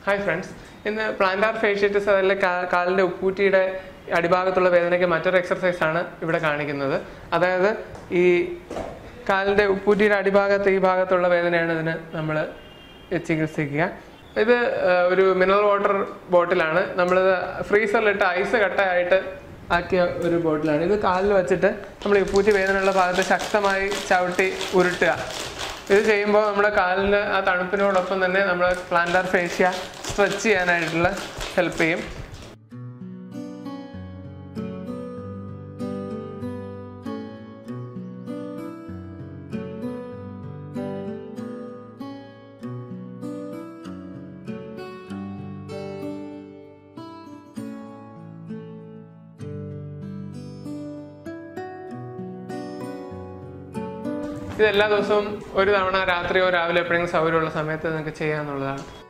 hi friends ഇന്ന് plantar fasciitis അതിൽ കാലിൻ്റെ ഉപ്പൂറ്റിയുടെ അടിഭാഗത്തുള്ള വേദനയ്ക്ക് മറ്റൊരു എക്സർസൈസ് ആണ് ഇവിടെ കാണിക്കുന്നത് അതായത് ഈ കാലിൻ്റെ ഉപ്പൂറ്റിയുടെ അടിഭാഗത്ത് ഈ ഭാഗത്തുള്ള വേദനയാണ് ഇതിന് നമ്മൾ ചികിത്സിക്കുക ഇത് ആ, ഒരു മിനറൽ വാട്ടർ ബോട്ടിലാണ് നമ്മളിത് ഫ്രീസറിലിട്ട് ഐസ് കട്ടയായിട്ട് ആക്കിയ ഒരു ബോട്ടിലാണ് ഇത് കാലിൽ വെച്ചിട്ട് നമ്മൾ ഈ ഉപ്പൂറ്റി വേദനയുള്ള ഭാഗത്ത് ശക്തമായി ചവിട്ടി ഉരുട്ടുക ഇത് ചെയ്യുമ്പോൾ നമ്മുടെ കാലിന് ആ തണുപ്പിനോടൊപ്പം തന്നെ നമ്മൾ പ്ലാന്റാർ ഫേഷ്യ സ്ട്രെച്ച് ചെയ്യാനായിട്ടുള്ള ഹെൽപ്പ് ചെയ്യും ഇത് എല്ലാ ദിവസവും ഒരു തവണ രാത്രിയോ രാവിലെ എപ്പോഴെങ്കിലും സൗകര്യമുള്ള സമയത്ത് നിങ്ങൾക്ക് ചെയ്യാന്നുള്ളതാണ്